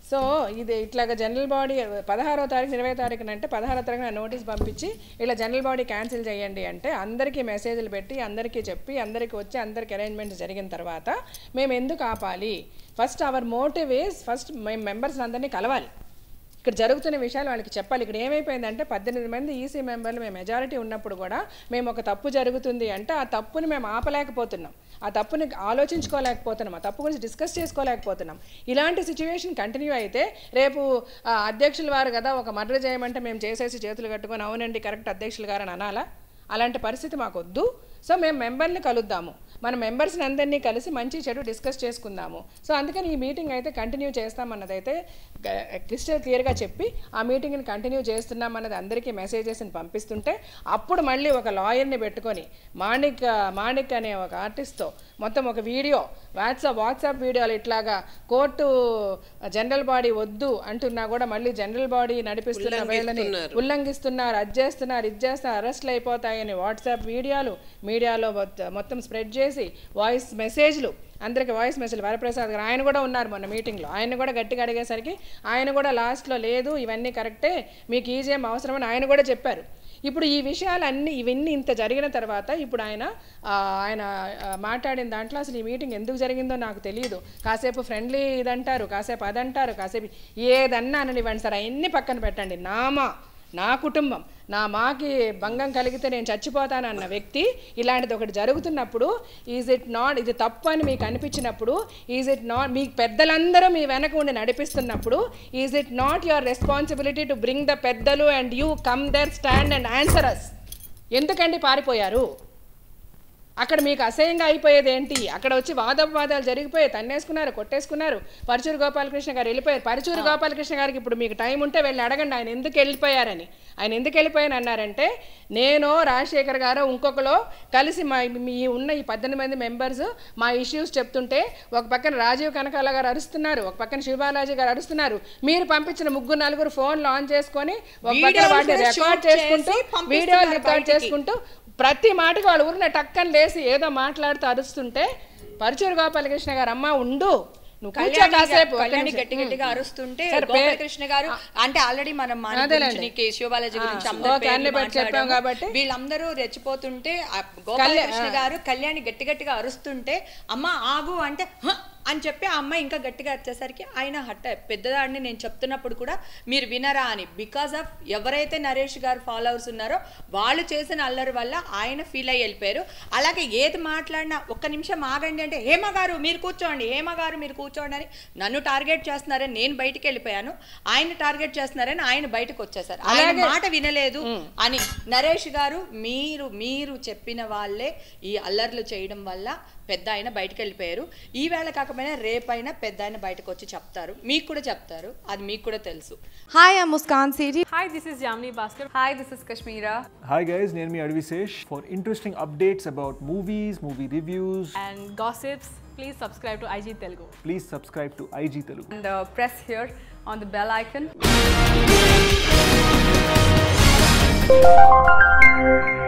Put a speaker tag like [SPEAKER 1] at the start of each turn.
[SPEAKER 1] So ఇది ఇట్లాగా general body పదహారో తారీఖు ఇరవై తారీఖున అంటే పదహారో తారీఖున నోటీస్ పంపించి ఇలా జనరల్ బాడీ క్యాన్సిల్ చేయండి అంటే అందరికీ మెసేజ్లు పెట్టి అందరికీ చెప్పి అందరికీ వచ్చి అందరికి అరేంజ్మెంట్స్ జరిగిన తర్వాత మేము ఎందుకు ఆపాలి first our motive is first మేము మెంబర్స్ అందరినీ కలవాలి ఇక్కడ జరుగుతున్న విషయాలు వాళ్ళకి చెప్పాలి ఇక్కడ ఏమైపోయిందంటే పద్దెనిమిది మంది ఈసీ మెంబర్లు మేము మెజారిటీ ఉన్నప్పుడు కూడా మేము ఒక తప్పు జరుగుతుంది అంటే ఆ తప్పుని మేము ఆపలేకపోతున్నాం ఆ తప్పుని ఆలోచించుకోలేకపోతున్నాం ఆ తప్పు గురించి డిస్కస్ చేసుకోలేకపోతున్నాం ఇలాంటి సిచ్యువేషన్ కంటిన్యూ అయితే రేపు ఆ, అధ్యక్షుల వారు కదా ఒక మర్డర్ చేయమంటే మేము చేసేసి చేతులు కట్టుకొని అవునండి కరెక్ట్ అధ్యక్షులు గారు అని అనాలా అలాంటి పరిస్థితి మాకు వద్దు సో మేము మెంబర్ని కలుద్దాము మన మెంబర్స్ని అందరినీ కలిసి మంచి చెడు డిస్కస్ చేసుకుందాము సో అందుకని ఈ మీటింగ్ అయితే కంటిన్యూ చేస్తామన్నది అయితే క్రిస్టల్ క్లియర్గా చెప్పి ఆ మీటింగ్ని కంటిన్యూ చేస్తున్నామన్నది అందరికీ మెసేజెస్ని పంపిస్తుంటే అప్పుడు మళ్ళీ ఒక లాయర్ని పెట్టుకొని మాణిక్ మాణిక్ అనే ఒక ఆర్టిస్ట్తో మొత్తం ఒక వీడియో వాట్సాప్ వాట్సాప్ వీడియోలు ఇట్లాగా కోర్టు జనరల్ బాడీ వద్దు అంటున్నా కూడా మళ్ళీ జనరల్ బాడీ నడిపిస్తున్న వేళని ఉల్లంఘిస్తున్నారు అది చేస్తున్నారు ఇది చేస్తున్నారు అరెస్ట్లు అయిపోతాయని వాట్సాప్ వీడియోలు మీడియాలో మొత్త- మొత్తం స్ప్రెడ్ చేసి వాయిస్ మెసేజ్లు అందరికి వాయిస్ మెసేజ్ వరప్రసాద్ గారు ఆయన కూడా ఉన్నారు మొన్న మీటింగ్లో ఆయన కూడా గట్టిగా అడిగేసరికి ఆయన కూడా లాస్ట్లో లేదు ఇవన్నీ కరెక్టే మీకు ఈజీఎం అవసరమని ఆయన కూడా చెప్పారు ఇప్పుడు ఈ విషయాలన్నీ ఇవన్నీ ఇంత జరిగిన తర్వాత ఇప్పుడు ఆయన ఆ, ఆయన ఆ, మాట్లాడిన దాంట్లో అసలు ఈ మీటింగ్ ఎందుకు జరిగిందో నాకు తెలియదు కాసేపు ఫ్రెండ్లీ ఇదంటారు కాసేపు అదంటారు కాసేపు ఏదన్నా అననివ్వండి సార్ అవన్నీ పక్కన పెట్టండి నామా నా కుటుంబం నా మాకి భంగం కలిగితే నేను చచ్చిపోతానన్న వ్యక్తి ఇలాంటిది ఒకటి జరుగుతున్నప్పుడు ఈజ్ ఇట్ నాట్ ఇది తప్పు అని మీకు అనిపించినప్పుడు ఈజ్ ఇట్ నాట్ మీ పెద్దలందరూ మీ వెనక ఉండి నడిపిస్తున్నప్పుడు is it not your responsibility to bring the పెద్దలు and you come there stand and answer us ఎందుకండి పారిపోయారు అక్కడ మీకు అసహ్యంగా అయిపోయేది ఏంటి అక్కడ వచ్చి వాదోపవాదాలు జరిగిపోయి తన్నేసుకున్నారు కొట్టేసుకున్నారు పరుచూరు గోపాలకృష్ణ గారు వెళ్ళిపోయారు పరుచూరు గోపాలకృష్ణ గారికి ఇప్పుడు మీకు టైం ఉంటే వెళ్ళి అడగండి ఆయన ఎందుకు వెళ్ళిపోయారని ఆయన ఎందుకు వెళ్ళిపోయాను అన్నారంటే నేను రాజశేఖర్ గారు ఇంకొకలో కలిసి మా మీ ఉన్న ఈ పద్దెనిమిది మంది మెంబర్స్ మా ఇష్యూస్ చెప్తుంటే ఒక పక్కన రాజీవ్ కనకాల గారు అరుస్తున్నారు ఒక పక్కన శివబాలాజీ గారు అరుస్తున్నారు మీరు పంపించిన ముగ్గురు నలుగురు ఫోన్లు ఆన్ చేసుకొని ఒక పక్కన
[SPEAKER 2] వీడియోలు
[SPEAKER 1] వాటిని
[SPEAKER 2] కూడా
[SPEAKER 1] రికార్డ్
[SPEAKER 2] shoot
[SPEAKER 1] చేసుకుంటూ
[SPEAKER 2] చేసి పంపిస్తున్నారు
[SPEAKER 1] వీడియోలు రికార్డ్
[SPEAKER 2] బయటికి.
[SPEAKER 1] చేసుకుంటూ ప్రతి మాటకి వాళ్ళ ఊరిన టక్కని లేసి ఏదో మాట్లాడుతూ అరుస్తుంటే పరుచూరు గోపాలకృష్ణ గారు అమ్మ ఉండు నువ్వు కూర్చో
[SPEAKER 2] కళ్యాణి
[SPEAKER 1] కాసేపు ఒక్క
[SPEAKER 2] కళ్యాణి
[SPEAKER 1] నిమిషం.
[SPEAKER 2] గట్టి గట్టిగా అరుస్తుంటే
[SPEAKER 1] సరే, పే-
[SPEAKER 2] గోపాలకృష్ణ గారు అంటే ఆల్రెడీ మనం మన
[SPEAKER 1] అదేలేండి.
[SPEAKER 2] గురించి కే శివబాలాజీ గురించి
[SPEAKER 1] ఆ,
[SPEAKER 2] అందరి
[SPEAKER 1] ఓకే,
[SPEAKER 2] పేర్లు
[SPEAKER 1] అన్ని బట్టి చెప్పాం
[SPEAKER 2] మాట్లాడాము.
[SPEAKER 1] కాబట్టి.
[SPEAKER 2] వీళ్ళందరూ రెచ్చిపోతుంటే ఆ గోపాలకృష్ణ గారు కళ్యాణి గట్టి గట్టిగా అరుస్తుంటే అమ్మ ఆగు అంటే "హ" అని చెప్పి ఆ అమ్మాయి ఇంకా గట్టిగా వచ్చేసరికి ఆయన హట్ట పెద్దదాడిని నేను చెప్తున్నప్పుడు కూడా మీరు వినరా అని బికాస్ ఆఫ్ ఎవరైతే నరేష్ గారు ఫాలోవర్స్ ఉన్నారో వాళ్ళు చేసిన అల్లరి వల్ల ఆయన ఫీల్ అయ్యి వెళ్ళిపోయారు అలాగే ఏది మాట్లాడినా ఒక్క నిమిషం ఆగండి అంటే హేమ గారు మీరు కూర్చోండి హేమ గారు మీరు కూర్చోండి అని నన్ను టార్గెట్ చేస్తున్నారని నేను బయటికి వెళ్ళిపోయాను ఆయన టార్గెట్ చేస్తున్నారని ఆయన బయటకు వచ్చేసారు ఆయన మాట వినలేదు అని నరేష్ గారు మీరు మీరు చెప్పిన వాళ్ళే ఈ అల్లర్లు చేయడం వల్ల పెద్ద ఆయన బయటకు వెళ్ళిపోయారు ఈ వేళ కాకపోయినా రేపైనా పెద్ద ఆయన బయటకు వచ్చి చెప్తారు మీకు కూడా చెప్తారు అది మీకు కూడా తెలుసు
[SPEAKER 3] Hi, I'm Muskan Sethi.
[SPEAKER 4] Hi, this is Jamni Bhaskar. Hi, this is Kashmira.
[SPEAKER 5] Hi guys, నేను మీ Advisesh. For interesting updates about movies, movie reviews,
[SPEAKER 4] And gossips, please subscribe to IG Telugu.
[SPEAKER 5] please subscribe to IG Telugu.
[SPEAKER 4] And uh, press here on the bell icon.